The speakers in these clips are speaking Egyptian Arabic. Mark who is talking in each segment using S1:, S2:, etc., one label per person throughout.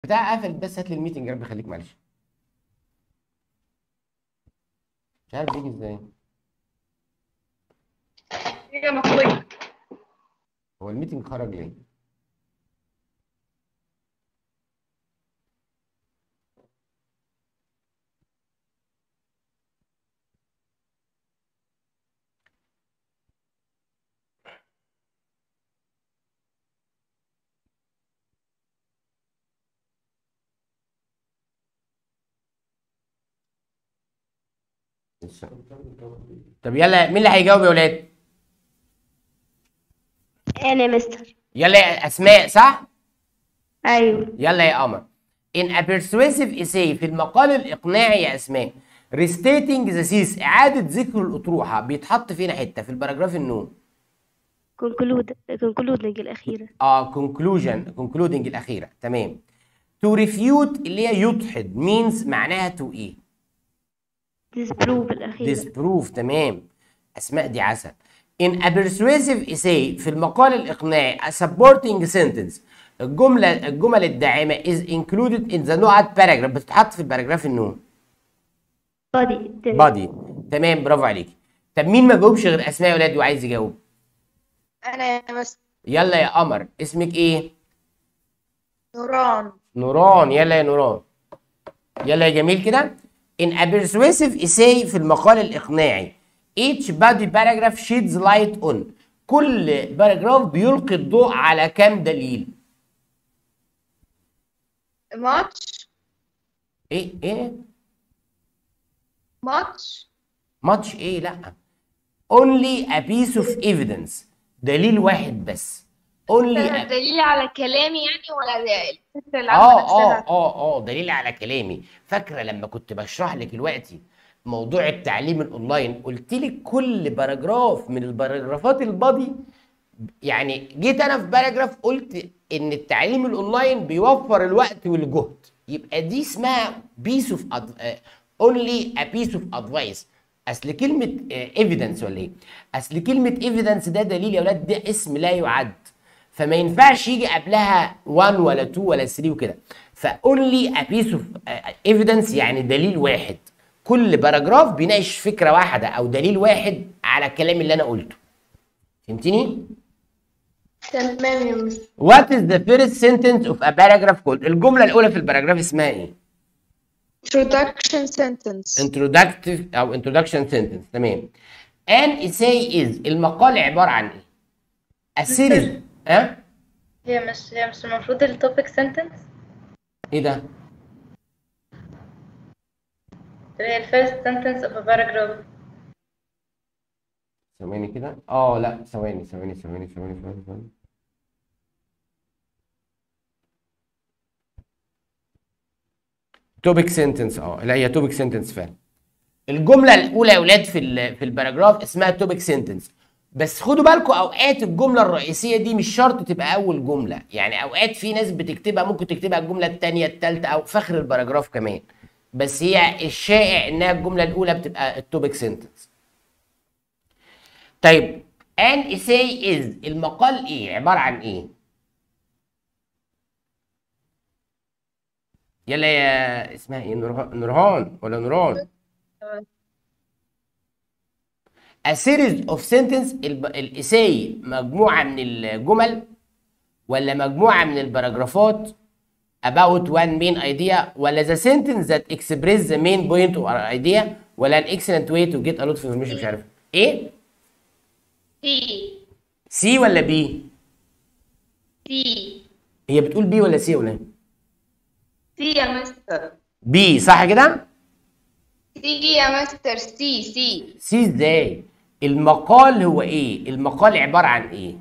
S1: بتاع قفل بس هات لي الميتنج يا رب يخليك معلش مش عارف يجي ازاي
S2: هي مقضية
S1: هو الميتنج خرج ليه لسه. طب يلا مين اللي هيجاوب يا ولاد
S3: انا مستر
S1: يلا يا اسماء صح
S3: ايوه
S1: يلا يا قمر in a persuasive essay في المقال الإقناعي يا أسماء restating the thesis إعادة ذكر الأطروحة بيتحط فينا حتة في الباراجراف النون
S3: كونكلود كونكلودنج الاخيره
S1: اه conclusion concluding الأخيرة تمام to refute اللي هي يدحض means معناها to إيه
S3: ديسبروف الاخيره
S1: disprove تمام أسماء دي عسل in a persuasive essay في المقال الإقناعي a supporting sentence الجملة الجمل الداعمة is included in the نقط paragraph بتتحط في الباراجراف النون
S3: بادي
S1: بادي تمام برافو عليك طب مين ما جاوبش غير اسماء يا ولاد وعايز يجاوب
S2: أنا يا مس
S1: يلا يا قمر اسمك ايه
S2: نوران
S1: نوران يلا يا نوران يلا يا جميل كده in a persuasive essay في المقال الإقناعي each body paragraph sheds light on كل باراجراف بيلقي الضوء على كام دليل
S2: ماتش
S1: ايه ايه
S2: ماتش
S1: ماتش ايه لا only a piece of evidence دليل واحد بس only a...
S2: دليل على كلامي يعني ولا ده الفكرة اللي
S1: اه
S2: عامة
S1: اه
S2: نفسها
S1: اه اه دليل على كلامي فاكره لما كنت بشرح لك دلوقتي موضوع التعليم الاونلاين قلت لك كل باراجراف من الباراجرافات البادي يعني جيت انا في باراجراف قلت ان التعليم الاونلاين بيوفر الوقت والجهد يبقى دي اسمها بيس اوف اونلي ا بيس اوف ادفايس اصل كلمه ايفيدنس ولا ايه اصل كلمه ايفيدنس ده دليل يا اولاد ده اسم لا يعد فما ينفعش يجي قبلها 1 ولا 2 ولا 3 وكده فاونلي ا بيس اوف ايفيدنس يعني دليل واحد كل باراجراف بيناقش فكره واحده او دليل واحد على الكلام اللي انا قلته فهمتني
S2: تمام يا مس
S1: What is the first sentence of a paragraph called الجمله الاولى في الباراجراف اسمها ايه
S2: introduction sentence
S1: introductive او introduction sentence تمام an essay is المقال عباره عن ايه a series ها
S4: هي مش هي مش المفروض التوبيك سنتنس
S1: ايه ده
S4: اللي هي الفيرست سنتنس اوف ا باراجراف
S1: ثواني كده اه لا ثواني ثواني ثواني ثواني ثواني ثواني توبيك سنتنس اه لا هي توبيك سنتنس فعلا الجمله الاولى يا اولاد في ال في الباراجراف اسمها توبيك سنتنس بس خدوا بالكم اوقات الجمله الرئيسيه دي مش شرط تبقى اول جمله يعني اوقات في ناس بتكتبها ممكن تكتبها الجمله الثانيه الثالثه او في اخر الباراجراف كمان بس هي الشائع انها الجمله الاولى بتبقى التوبيك سنتنس طيب an essay is المقال ايه عباره عن ايه يلا يا اسمها ايه نورها- نورهان ولا نوران a series of sentence الب... الاساي مجموعه من الجمل ولا مجموعه من الباراجرافات about one main idea ولا the sentence that express the main point of our idea ولا an excellent way to get a lot of information مش عارف ايه
S4: سي
S1: سي ولا بي
S4: سي
S1: هي بتقول بي ولا سي ولا ايه
S4: سي يا مستر
S1: بي صح كده
S2: سي يا مستر سي سي
S1: سي ازاي المقال هو ايه المقال عباره عن ايه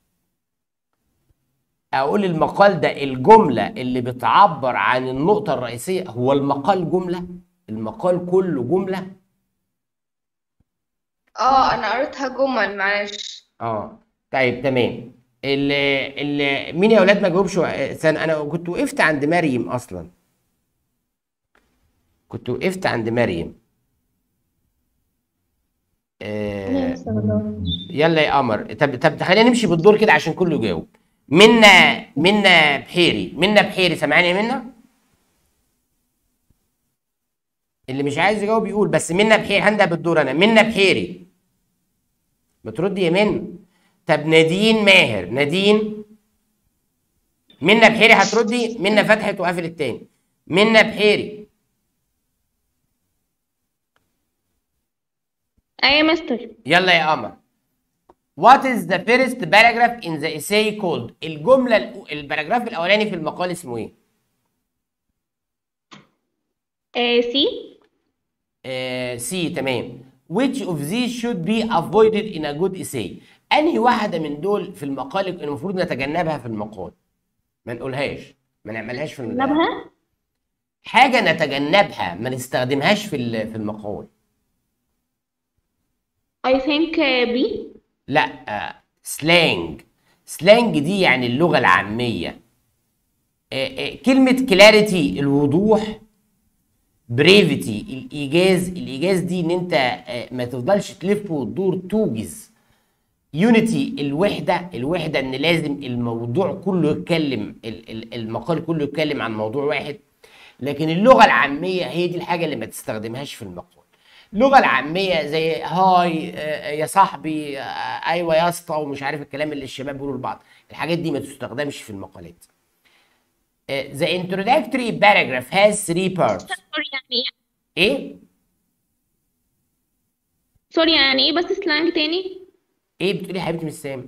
S1: اقول المقال ده الجمله اللي بتعبر عن النقطه الرئيسيه هو المقال جمله المقال كله جمله
S2: اه انا قريتها جمل معلش
S1: اه طيب تمام ال ال مين يا اولاد ما جاوبش سن انا كنت وقفت عند مريم اصلا كنت وقفت عند مريم آه يلا يا قمر طب طب خلينا نمشي بالدور كده عشان كله يجاوب منا منا بحيري منا بحيري سامعاني يا منا اللي مش عايز يجاوب يقول بس منا بحيري هندا بالدور انا منا بحيري بتردي يا من طب نادين ماهر نادين منا بحيري هتردي منا فتحت وقفل التاني منا بحيري
S3: أيوة يا مستر
S1: يلا يا قمر What is the first paragraph in the essay called الجملة الأو- الباراجراف الأولاني في المقال اسمه إيه؟
S3: آه سي
S1: آه سي تمام which of these should be avoided in a good essay انهي واحده من دول في المقال المفروض نتجنبها في المقال ما نقولهاش ما نعملهاش في ال-
S3: نبها
S1: حاجه نتجنبها ما نستخدمهاش في ال- في المقال
S3: I think آه بي
S1: لا آه سلانج سلانج دي يعني اللغه العاميه آه آه كلمه كلاريتي الوضوح بريفيتي الايجاز الايجاز دي ان انت آه، ما تفضلش تلف وتدور توجز يونيتي الوحده الوحده ان لازم الموضوع كله يتكلم ال- ال- المقال كله يتكلم عن موضوع واحد لكن اللغه العاميه هي دي الحاجه اللي ما تستخدمهاش في المقال اللغه العاميه زي هاي آه، يا صاحبي آه، ايوه يا اسطى ومش عارف الكلام اللي الشباب بيقولوا لبعض الحاجات دي ما تستخدمش في المقالات آه، The introductory paragraph has three parts
S3: سوري يعني
S1: ايه
S3: سوري يعني ايه بس سلانج تاني
S1: ايه بتقولي يا حبيبتي مش سام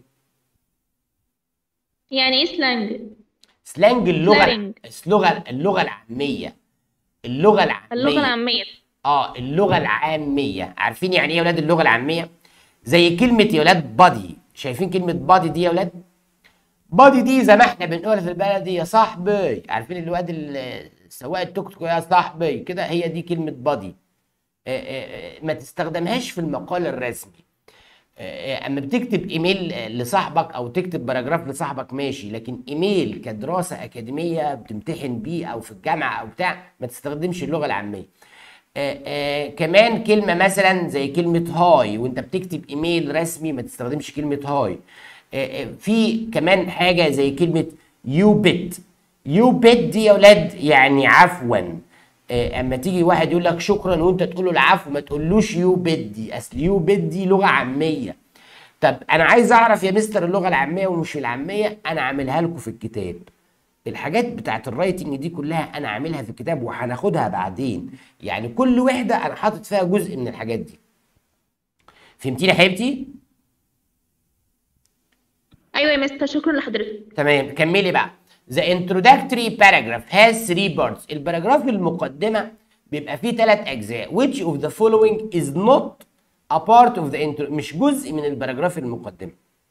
S3: يعني ايه سلانج
S1: سلانج اللغه
S3: Slang.
S1: اللغه اللغه العاميه اللغه العاميه
S3: اللغة العامية
S1: اه اللغه العاميه عارفين يعني ايه يا ولاد اللغه العاميه زي كلمه يا ولاد بادي شايفين كلمه بادي دي يا ولاد بادي دي زي ما احنا بنقولها في البلد يا صاحبي عارفين الواد ال- سواق التوك توك يا صاحبي كده هي دي كلمه بادي آه، آه، آه، ما تستخدمهاش في المقال الرسمي آه، اما بتكتب ايميل آه، لصاحبك او تكتب باراجراف لصاحبك ماشي لكن ايميل كدراسه اكاديميه بتمتحن بيه او في الجامعه او بتاع ما تستخدمش اللغه العاميه آه، آه، كمان كلمه مثلا زي كلمه هاي وانت بتكتب ايميل رسمي ما تستخدمش كلمه هاي آه، آه، في كمان حاجه زي كلمه يو بت يو بت دي يا ولاد يعني عفوا آه، اما تيجي واحد يقول لك شكرا وانت تقول له العفو ما تقولوش يو بت دي اصل يو بت دي لغه عاميه طب انا عايز اعرف يا مستر اللغه العاميه ومش العاميه انا عاملها لكم في الكتاب الحاجات بتاعت الرايتنج دي كلها انا عاملها في الكتاب وهناخدها بعدين يعني كل وحده انا حاطط فيها جزء من الحاجات دي فهمتيني يا حبيبتي
S3: ايوه يا مستر شكرا لحضرتك
S1: تمام كملي بقى The introductory paragraph has three parts الباراجراف المقدمة بيبقى فيه ثلاث أجزاء which of the following is not a part of the intro مش جزء من الباراجراف المقدمة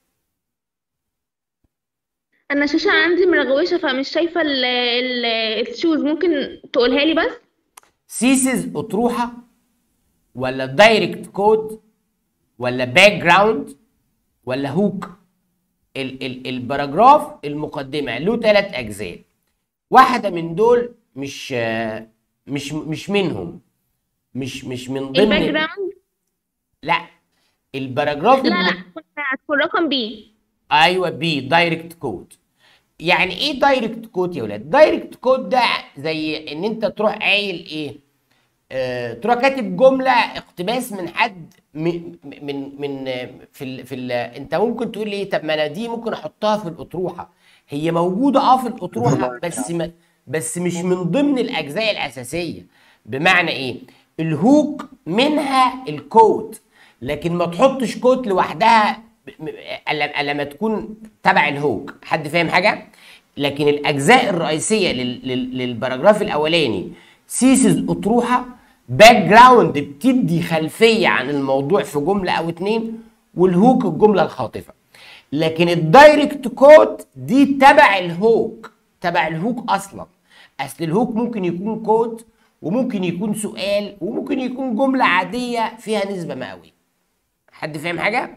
S3: انا الشاشة عندي مرغوشة فمش شايفة ال ال الشوز ممكن تقولها لي بس
S1: سيسز أطروحة ولا دايركت كود ولا باك جراوند ولا هوك ال ال الباراجراف المقدمة له ثلاث أجزاء واحدة من دول مش آه، مش مش منهم مش مش من ضمن
S3: الباك جراوند
S1: لا الباراجراف
S3: لا لا
S1: الم...
S3: هتكون رقم بي
S1: ايوه بي دايركت كود يعني ايه دايركت كود يا ولاد دايركت كود ده زي ان انت تروح قايل ايه آه تروح كاتب جمله اقتباس من حد من من من آه، في ال في ال انت ممكن تقول لي طب ما انا دي ممكن احطها في الاطروحه هي موجوده اه في الاطروحه بس ما بس مش من ضمن الاجزاء الاساسيه بمعنى ايه الهوك منها الكود لكن ما تحطش كود لوحدها ب- م- الا إلا لما تكون تبع الهوك حد فاهم حاجه لكن الاجزاء الرئيسيه لل- لل- للباراجراف الاولاني سيسز اطروحه باك جراوند بتدي خلفيه عن الموضوع في جمله او اتنين والهوك الجمله الخاطفه لكن الدايركت كود دي تبع الهوك تبع الهوك اصلا اصل الهوك ممكن يكون كود وممكن يكون سؤال وممكن يكون جمله عاديه فيها نسبه مئويه حد فاهم حاجه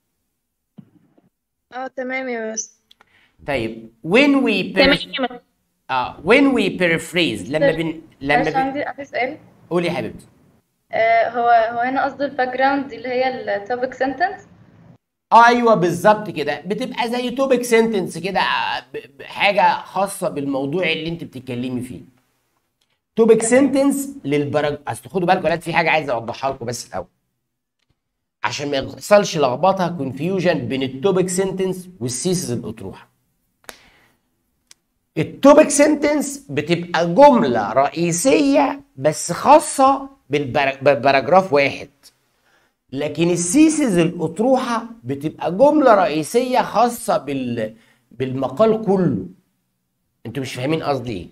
S2: اه تمام يا مس
S1: طيب when we
S3: تمام
S1: per...
S3: يا مستر
S1: اه when we paraphrase لما بن لما
S2: معلش
S1: بن...
S2: عندي عندي سؤال
S1: قولي يا حبيبتي
S2: آه هو هو هنا قصده الباك جراوند دي اللي هي التوبيك سنتنس
S1: ايوه بالظبط كده بتبقى زي توبيك سنتنس كده آه، ب- ب- حاجه خاصه بالموضوع اللي انت بتتكلمي فيه توبيك سنتنس للبرج اصل خدوا بالكم يا ولاد في حاجه عايز اوضحها لكم بس الاول عشان ما يحصلش لخبطه كونفيوجن بين التوبيك سنتنس والسيسز الاطروحه التوبيك سنتنس بتبقى جمله رئيسيه بس خاصه بالبر- بالباراجراف واحد لكن السيسز الاطروحه بتبقى جمله رئيسيه خاصه بال بالمقال كله انتوا مش فاهمين قصدي ايه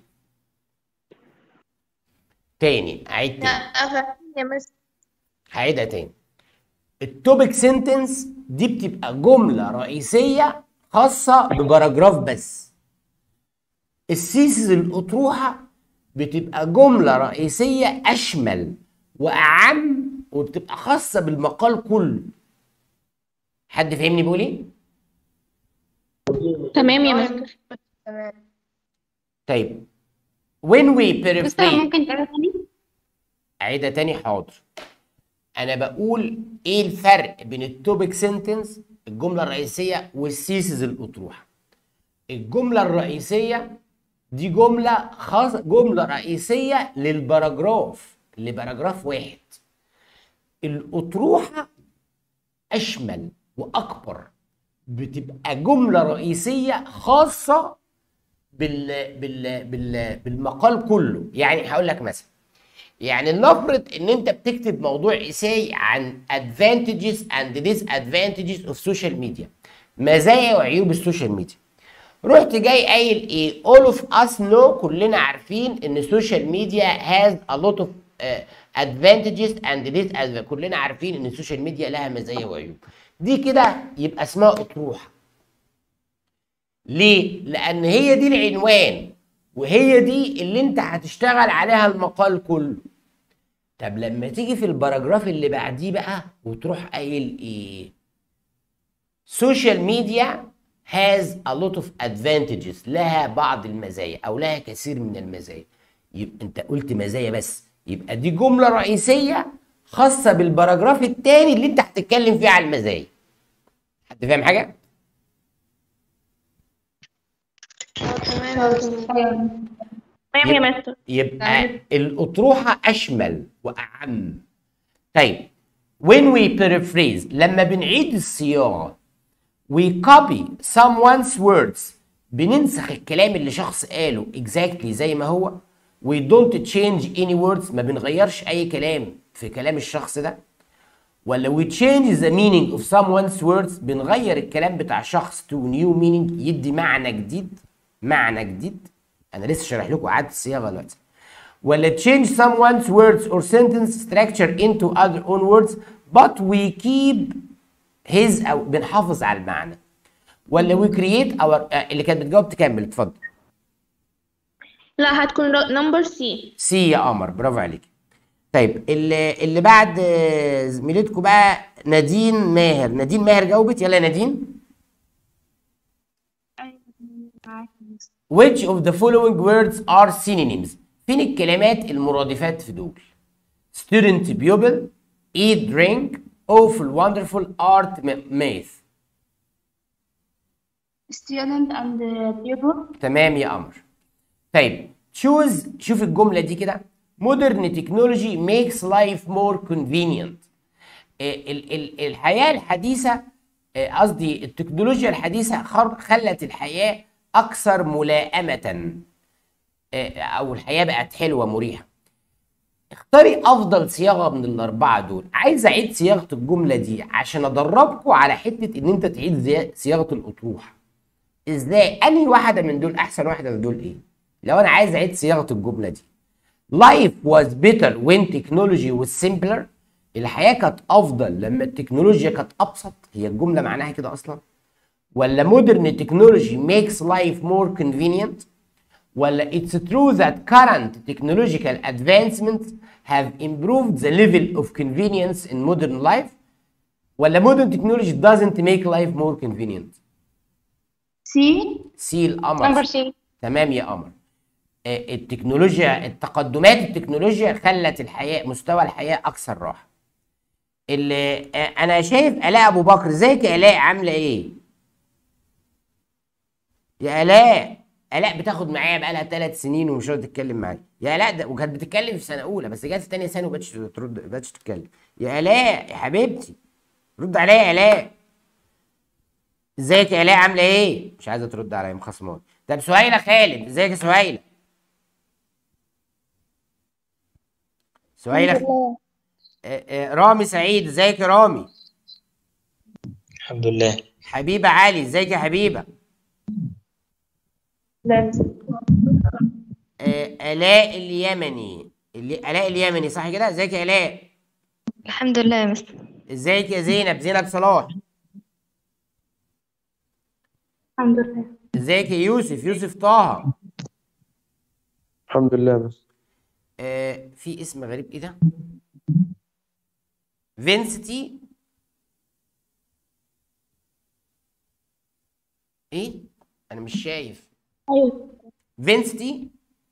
S1: تاني اعيد تاني
S4: لا فاهمين يا مس
S1: هعيدها تاني التوبيك سنتنس دي بتبقى جملة رئيسية خاصة بباراجراف بس السيسز الأطروحة بتبقى جملة رئيسية أشمل وأعم وبتبقى خاصة بالمقال كله حد فاهمني بقول ايه؟
S3: تمام يا مستر
S4: تمام
S1: طيب when we
S3: مستر
S1: paraphrase
S3: ممكن تعيد تاني
S1: أعيدها تاني حاضر أنا بقول إيه الفرق بين التوبيك سنتنس الجملة الرئيسية والسيسز الأطروحة الجملة الرئيسية دي جملة خاصة جملة رئيسية للباراجراف لباراجراف واحد الأطروحة أشمل وأكبر بتبقى جملة رئيسية خاصة بال بال بال بالمقال كله يعني هقول لك مثلا يعني نفرض ان انت بتكتب موضوع اساي عن advantages and disadvantages of social media مزايا وعيوب السوشيال ميديا رحت جاي قايل ايه all of us know كلنا عارفين ان السوشيال ميديا has a lot of uh, advantages and disadvantages كلنا عارفين ان السوشيال ميديا لها مزايا وعيوب دي كده يبقى اسمها اطروحه ليه؟ لأن هي دي العنوان وهي دي اللي أنت هتشتغل عليها المقال كله. طب لما تيجي في الباراجراف اللي بعديه بقى وتروح قايل إيه؟ Social media has a lot of advantages لها بعض المزايا أو لها كثير من المزايا. يبقى أنت قلت مزايا بس يبقى دي جملة رئيسية خاصة بالباراجراف التاني اللي أنت هتتكلم فيه على المزايا. حد فاهم حاجة؟
S3: تمام يا مستر
S1: يبقى الأطروحة أشمل وأعم. طيب when we paraphrase لما بنعيد الصياغة we copy someone's words بننسخ الكلام اللي شخص قاله exactly زي ما هو we don't change any words ما بنغيرش أي كلام في كلام الشخص ده ولا we change the meaning of someone's words بنغير الكلام بتاع شخص to new meaning يدي معنى جديد معنى جديد انا لسه شارح لكم اعاده الصياغه دلوقتي ولا change someone's words or sentence structure into other own words but we keep his او بنحافظ على المعنى ولا we create our آه، اللي كانت بتجاوب تكمل اتفضل
S3: لا هتكون نمبر سي
S1: سي يا قمر برافو عليك طيب اللي اللي بعد آه، زميلتكم بقى نادين ماهر نادين ماهر جاوبت يلا يا نادين Which of the following words are synonyms؟ فين الكلمات المرادفات في دول؟ Student pupil, eat drink, awful wonderful art ma- math.
S5: student and uh, pupil
S1: تمام يا قمر. طيب choose شوف الجملة دي كده. Modern technology makes life more convenient. ال- ال- ال- الحياة الحديثة آه، قصدي التكنولوجيا الحديثة خر- خلت الحياة أكثر ملائمة آه، أو الحياة بقت حلوة مريحة. اختاري أفضل صياغة من الأربعة دول. عايز أعيد صياغة الجملة دي عشان أدربكم على حتة إن أنت تعيد زي- صياغة الأطروحة. إزاي؟ أنهي واحدة من دول أحسن واحدة من دول إيه؟ لو أنا عايز أعيد صياغة الجملة دي. Life was better when technology was simpler. الحياة كانت أفضل لما التكنولوجيا كانت أبسط. هي الجملة معناها كده أصلا. ولا modern technology makes life more convenient. ولا it's true that current technological advancements have improved the level of convenience in modern life. ولا modern technology doesn't make life more convenient.
S5: C
S1: سي القمر
S3: نمبر سي
S1: تمام يا قمر آه، التكنولوجيا التقدمات التكنولوجيا خلت الحياة مستوى الحياة أكثر راحة اللي آه، أنا شايف آلاء أبو بكر ازيك يا آلاء عاملة إيه؟ يا آلاء الاء بتاخد معايا بقالها ثلاث سنين ومش راضيه تتكلم معايا يا الاء ده وكانت بتتكلم في سنه اولى بس جت في ثانيه ثانوي وبقتش ترد ما بقتش تتكلم يا الاء يا حبيبتي رد عليا يا الاء ازيك يا الاء عامله ايه مش عايزه ترد عليا مخصمات طب سهيله خالد ازيك يا سهيله سهيله
S4: الحمد لله
S1: آه، آه، رامي سعيد ازيك يا رامي
S6: الحمد لله
S1: حبيبه علي ازيك يا حبيبه
S4: لا
S1: آه، الاء اليمني اللي- الاء اليمني صح كده ازيك يا الاء
S4: الحمد لله يا مستر
S1: ازيك يا زينب زينب صلاح
S5: الحمد لله
S1: ازيك يا يوسف يوسف طه
S7: الحمد لله بس
S1: آه في اسم غريب ايه ده فينستي ايه انا مش شايف
S5: ايوه
S1: فينستي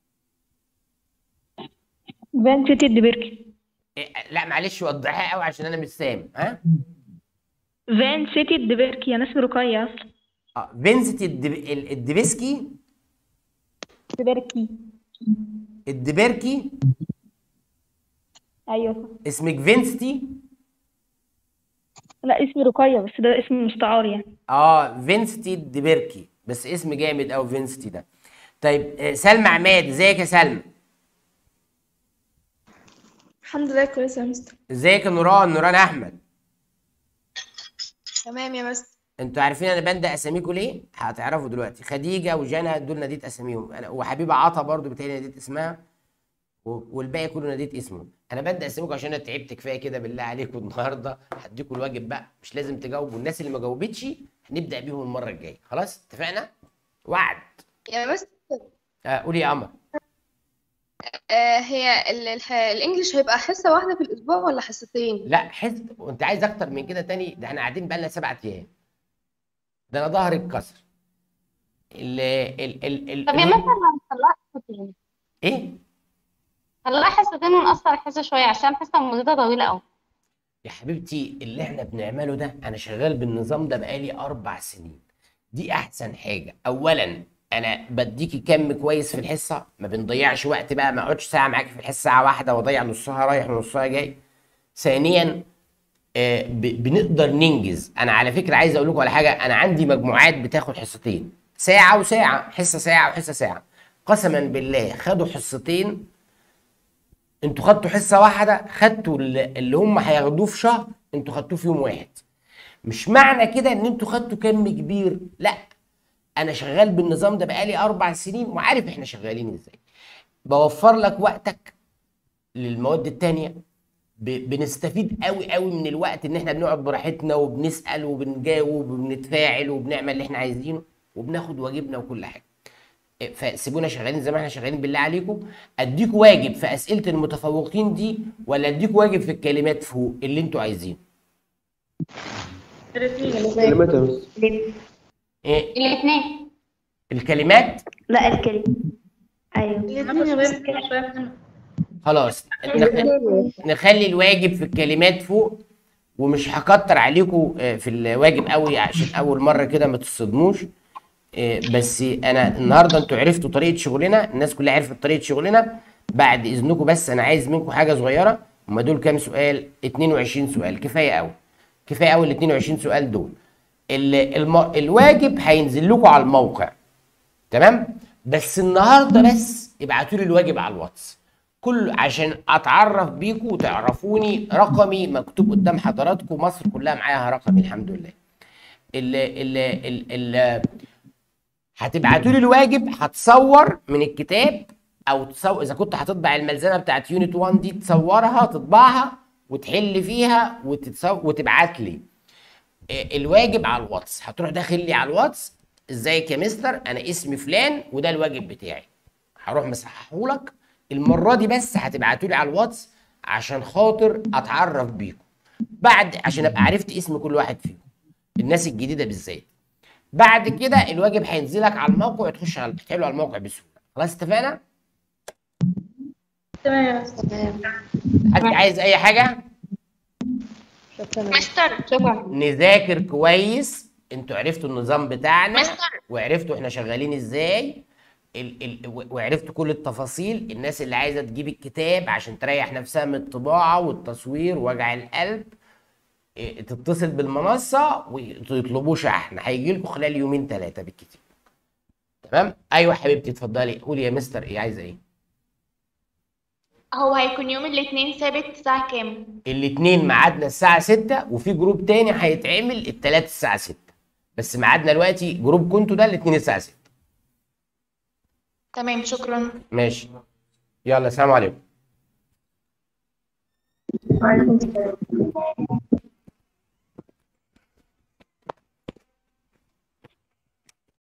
S5: فان سيتي الدبركي
S1: إيه لا معلش وضحها قوي عشان انا مش سامع ها
S5: فان سيتي الدبركي انا اسمي رقية اصلا
S1: اه فينستي الدب... ال- الدبسكي
S5: دبركي
S1: الدبركي
S5: ايوه صح.
S1: اسمك فينستي
S5: لا اسمي رقية بس ده اسم مستعار يعني
S1: اه فينستي الدبركي بس اسم جامد قوي فينستي ده طيب آه، سلمى عماد ازيك يا سلمى
S4: الحمد لله كويسة يا مستر
S1: ازيك يا نوران نوران احمد
S4: تمام يا مستر
S1: انتوا عارفين انا بندق اساميكم ليه هتعرفوا دلوقتي خديجه وجنى دول ناديت اساميهم انا وحبيبه عطا برضو بتهيألي ناديت اسمها و- والباقي كله ناديت اسمه انا بندق اساميكم عشان انا تعبت كفايه كده بالله عليكم النهارده هديكم الواجب بقى مش لازم تجاوبوا الناس اللي ما جاوبتش هنبدا بيهم المره الجايه خلاص اتفقنا وعد
S2: يا مستر
S1: آه قولي يا قمر
S2: آه هي ال- الح- الانجليش هيبقى حصة واحدة في الاسبوع ولا حصتين
S1: لا حس وانت عايز اكتر من كده تاني ده احنا قاعدين بقالنا سبعة ايام ده انا ظهري اتكسر ال ال ال ال
S8: طب يا مثلا نطلعها حصتين
S1: ايه
S8: طلعها حصتين ونقصر الحصة شوية عشان الحصة مدتها طويلة أوي
S1: يا حبيبتي اللي احنا بنعمله ده انا شغال بالنظام ده بقالي اربع سنين دي احسن حاجه اولا انا بديكي كم كويس في الحصه ما بنضيعش وقت بقى ما اقعدش ساعه معاكي في الحصه ساعه واحده واضيع نصها رايح ونصها جاي ثانيا آه، ب- بنقدر ننجز انا على فكره عايز اقول لكم على حاجه انا عندي مجموعات بتاخد حصتين ساعه وساعه حصه ساعه وحصه ساعه قسما بالله خدوا حصتين انتوا خدتوا حصه واحده خدتوا اللي اللي هم هياخدوه في شهر انتوا خدتوه في يوم واحد مش معنى كده ان انتوا خدتوا كم كبير لا انا شغال بالنظام ده بقالي اربع سنين وعارف احنا شغالين ازاي بوفر لك وقتك للمواد التانية ب- بنستفيد قوي قوي من الوقت ان احنا بنقعد براحتنا وبنسال وبنجاوب وبنتفاعل وبنعمل اللي احنا عايزينه وبناخد واجبنا وكل حاجه فسيبونا شغالين زي ما احنا شغالين بالله عليكم اديكوا واجب في اسئله المتفوقين دي ولا اديكوا واجب في الكلمات فوق اللي انتوا عايزينه
S7: كلمات يا بس
S1: إيه
S8: الاتنين
S1: الكلمات
S5: لا الكلمة ايوه
S2: ناخد شوية من هنا شوية من هنا
S1: خلاص نخ- نخلي الواجب في الكلمات فوق ومش هكتر عليكم آه، في الواجب قوي عشان اول مره كده ما تصدموش آه، بس انا النهارده انتوا عرفتوا طريقه شغلنا الناس كلها عرفت طريقه شغلنا بعد اذنكم بس انا عايز منكم حاجه صغيره هما دول كام سؤال 22 سؤال كفايه قوي كفايه قوي ال 22 سؤال دول ال- الم... الواجب هينزل لكم على الموقع تمام بس النهارده بس ابعتوا لي الواجب على الواتس كل عشان اتعرف بيكم وتعرفوني رقمي مكتوب قدام حضراتكم مصر كلها معاها رقمي الحمد لله ال ال ال ال هتبعتوا لي الواجب هتصور من الكتاب او تصور اذا كنت هتطبع الملزمه بتاعت يونت 1 دي تصورها تطبعها وتحل فيها وتتصور وتبعت لي آه، الواجب على الواتس هتروح داخل لي على الواتس ازيك يا مستر انا اسمي فلان وده الواجب بتاعي هروح مصححه لك المره دي بس هتبعتوا لي على الواتس عشان خاطر اتعرف بيكم بعد عشان ابقى عرفت اسم كل واحد فيكم الناس الجديده بالذات بعد كده الواجب هينزلك على الموقع تخش على تحله على الموقع بسهوله خلاص اتفقنا
S2: تمام يا مستر
S1: حد عايز اي حاجه
S8: مستر شكرا
S1: نذاكر كويس انتوا عرفتوا النظام بتاعنا
S8: مستر.
S1: وعرفتوا احنا شغالين ازاي ال ال و- وعرفت كل التفاصيل الناس اللي عايزه تجيب الكتاب عشان تريح نفسها من الطباعه والتصوير ووجع القلب إيه، تتصل بالمنصه ويطلبوه شحن هيجي لكم خلال يومين ثلاثه بالكتير تمام ايوه حبيبتي اتفضلي قولي يا مستر ايه عايزه ايه
S3: هو هيكون يوم الاثنين ثابت الساعة كام؟
S1: الاثنين ميعادنا الساعه 6 وفي جروب تاني هيتعمل الثلاث الساعه 6 بس ميعادنا دلوقتي جروب كنتوا ده الاثنين الساعه 6
S3: تمام شكرا
S1: ماشي يلا سلام عليكم